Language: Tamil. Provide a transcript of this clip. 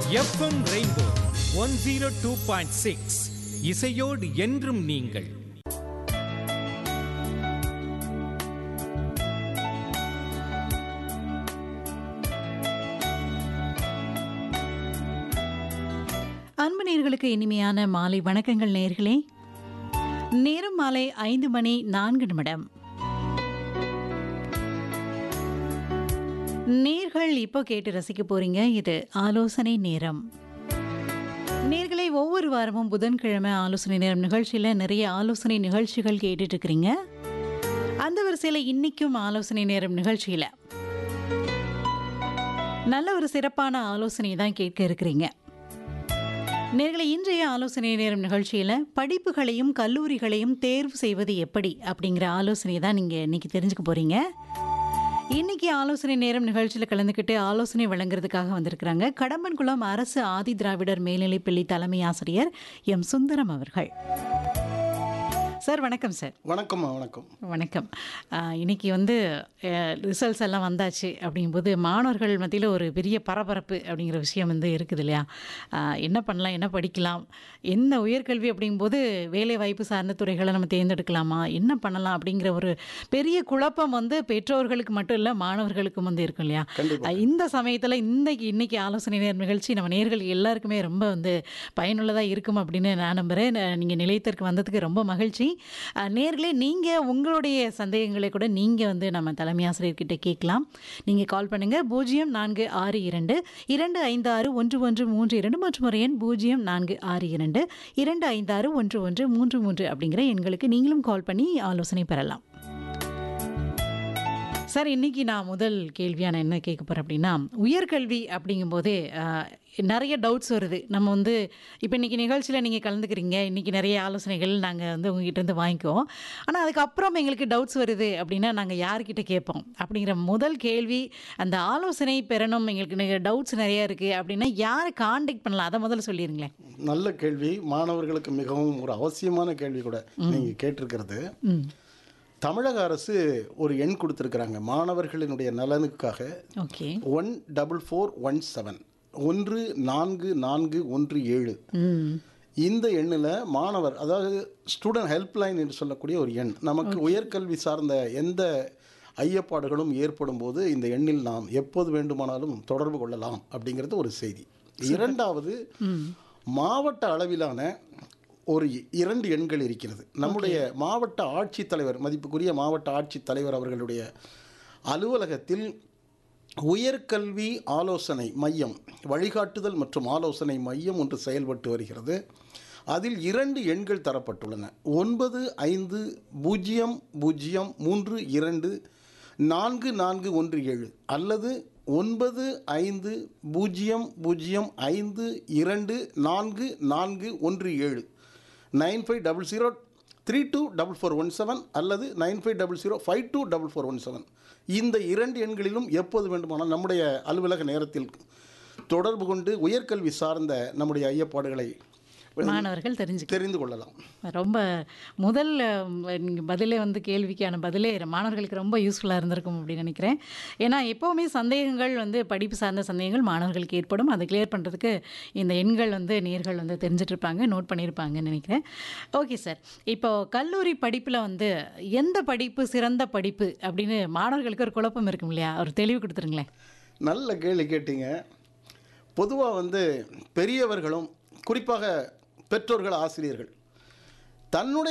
FM rainbow one zero two point six இசையோடு என்றும் நீங்கள் அன்பு நேர்களுக்கு இனிமையான மாலை வணக்கங்கள் நேர்களே நேரம் மாலை ஐந்து மணி நான்கு நிமிடம் நேர்கள் இப்போ கேட்டு ரசிக்க போறீங்க இது ஆலோசனை நேரம் நேர்களை ஒவ்வொரு வாரமும் புதன்கிழமை ஆலோசனை நேரம் நிகழ்ச்சியில் நிறைய ஆலோசனை நிகழ்ச்சிகள் கேட்டுட்டு இருக்கிறீங்க அந்த வரிசையில் இன்னைக்கும் ஆலோசனை நேரம் நிகழ்ச்சியில் நல்ல ஒரு சிறப்பான ஆலோசனை தான் கேட்க இருக்கிறீங்க நேர்களை இன்றைய ஆலோசனை நேரம் நிகழ்ச்சியில் படிப்புகளையும் கல்லூரிகளையும் தேர்வு செய்வது எப்படி அப்படிங்கிற ஆலோசனையை தான் நீங்கள் இன்னைக்கு தெரிஞ்சுக்க போறீங்க இன்னைக்கு ஆலோசனை நேரம் நிகழ்ச்சியில் கலந்துக்கிட்டு ஆலோசனை வழங்குறதுக்காக வந்திருக்கிறாங்க கடம்பன்குளம் அரசு ஆதி திராவிடர் மேல்நிலைப்பள்ளி தலைமை ஆசிரியர் எம் சுந்தரம் அவர்கள் சார் வணக்கம் சார் வணக்கம்மா வணக்கம் வணக்கம் ஆஹ் இன்னைக்கு வந்து ரிசல்ட்ஸ் எல்லாம் வந்தாச்சு அப்படிங்கும்போது மாணவர்கள் மத்தியில் ஒரு பெரிய பரபரப்பு அப்படிங்கிற விஷயம் வந்து இருக்குது இல்லையா ஆஹ் என்ன பண்ணலாம் என்ன படிக்கலாம் என்ன உயர்கல்வி அப்படிங்கும்போது வேலை வாய்ப்பு சார்ந்த துறைகளை நம்ம தேர்ந்தெடுக்கலாமா என்ன பண்ணலாம் அப்படிங்கிற ஒரு பெரிய குழப்பம் வந்து பெற்றோர்களுக்கு மட்டும் இல்லை மாணவர்களுக்கும் வந்து இருக்கும் இல்லையா ஆஹ் இந்த சமயத்தில் இன்னைக்கு இன்னைக்கு ஆலோசனை நேர நிகழ்ச்சி நம்ம நேர்கள் எல்லாருக்குமே ரொம்ப வந்து பயனுள்ளதாக இருக்கும் அப்படின்னு நான் நம்புகிறேன் நீங்கள் நிலையத்திற்கு வந்ததுக்கு ரொம்ப மகிழ்ச்சி அஹ், நேர்களே நீங்கள் உங்களுடைய சந்தேகங்களை கூட நீங்கள் வந்து நம்ம தலைமை ஆசிரியர்கிட்ட கேட்கலாம் நீங்கள் கால் பண்ணுங்கள் பூஜ்ஜியம் நான்கு ஆறு இரண்டு இரண்டு ஐந்து ஆறு ஒன்று ஒன்று மூன்று இரண்டு மற்றும் ஒரு எண் பூஜ்ஜியம் நான்கு ஆறு இரண்டு இரண்டு ஐந்து ஆறு ஒன்று ஒன்று மூன்று மூன்று அப்படிங்கிற எண்களுக்கு நீங்களும் கால் பண்ணி ஆலோசனை பெறலாம் சார் இன்னைக்கு நான் முதல் கேள்வியாக நான் என்ன கேட்க போகிறேன் அப்படின்னா உயர்கல்வி அப்படிங்கும்போதே ஆஹ், நிறைய டவுட்ஸ் வருது நம்ம வந்து இப்போ இன்றைக்கி நிகழ்ச்சியில் நீங்கள் கலந்துக்கிறீங்க இன்றைக்கி நிறைய ஆலோசனைகள் நாங்கள் வந்து உங்ககிட்ட இருந்து வாங்கிக்குவோம் ஆனால் அதுக்கப்புறம் எங்களுக்கு டவுட்ஸ் வருது அப்படின்னா நாங்கள் யார்கிட்ட கேட்போம் அப்படிங்கிற முதல் கேள்வி அந்த ஆலோசனை பெறணும் எங்களுக்கு டவுட்ஸ் நிறைய இருக்குது அப்படின்னா யாரை காண்டாக்ட் பண்ணலாம் அதை முதல்ல சொல்லிடுங்களேன் நல்ல கேள்வி மாணவர்களுக்கு மிகவும் ஒரு அவசியமான கேள்வி கூட நீங்கள் கேட்டிருக்கிறது ம் தமிழக அரசு ஒரு எண் கொடுத்துருக்குறாங்க மாணவர்களினுடைய நலனுக்காக okay one double four one seven ஒன்று நான்கு நான்கு ஒன்று ஏழு ம் இந்த எண்ணில் மாணவர் அதாவது ஸ்டூடெண்ட் ஹெல்ப்லைன் என்று சொல்லக்கூடிய ஒரு எண் நமக்கு உயர்கல்வி சார்ந்த எந்த ஐயப்பாடுகளும் ஏற்படும் போது இந்த எண்ணில் நாம் எப்போது வேண்டுமானாலும் தொடர்பு கொள்ளலாம் அப்படிங்கிறது ஒரு செய்தி இரண்டாவது மாவட்ட அளவிலான ஒரு இ- இரண்டு எண்கள் இருக்கிறது நம்முடைய மாவட்ட ஆட்சித்தலைவர் மதிப்புக்குரிய மாவட்ட ஆட்சித்தலைவர் அவர்களுடைய அலுவலகத்தில் உயர்கல்வி ஆலோசனை மையம் வழிகாட்டுதல் மற்றும் ஆலோசனை மையம் ஒன்று செயல்பட்டு வருகிறது அதில் இரண்டு எண்கள் தரப்பட்டுள்ளன ஒன்பது ஐந்து பூஜ்ஜியம் பூஜ்ஜியம் மூன்று இரண்டு நான்கு நான்கு ஒன்று ஏழு அல்லது ஒன்பது ஐந்து பூஜ்ஜியம் பூஜ்ஜியம் ஐந்து இரண்டு நான்கு நான்கு ஒன்று ஏழு nine five double zero three two double four one seven அல்லது nine five double zero five two double four one seven இந்த இரண்டு எண்களிலும் எப்போது வேண்டுமானால் நம்முடைய அலுவலக நேரத்தில் தொடர்பு கொண்டு உயர்கல்வி சார்ந்த நம்முடைய ஐயப்பாடுகளை மாணவர்கள் தெரிஞ்சுக்க தெரிந்து கொள்ளலாம் ரொம்ப முதல் நீங்கள் பதிலே வந்து கேள்விக்கான பதிலே மாணவர்களுக்கு ரொம்ப யூஸ்ஃபுல்லாக இருந்திருக்கும் அப்படின்னு நினைக்கிறேன் ஏன்னா எப்போவுமே சந்தேகங்கள் வந்து படிப்பு சார்ந்த சந்தேகங்கள் மாணவர்களுக்கு ஏற்படும் அதை கிளியர் பண்ணுறதுக்கு இந்த எண்கள் வந்து நேர்கள் வந்து தெரிஞ்சுட்டு இருப்பாங்க நோட் பண்ணியிருப்பாங்கன்னு நினைக்கிறேன் ஓகே சார் இப்போ கல்லூரி படிப்பில் வந்து எந்த படிப்பு சிறந்த படிப்பு அப்படின்னு மாணவர்களுக்கு ஒரு குழப்பம் இருக்கும் இல்லையா ஒரு தெளிவு கொடுத்துருங்களேன் நல்ல கேள்வி கேட்டீங்க பொதுவாக வந்து பெரியவர்களும் குறிப்பாக பெற்றோர்கள் ஆசிரியர்கள் தன்னுடைய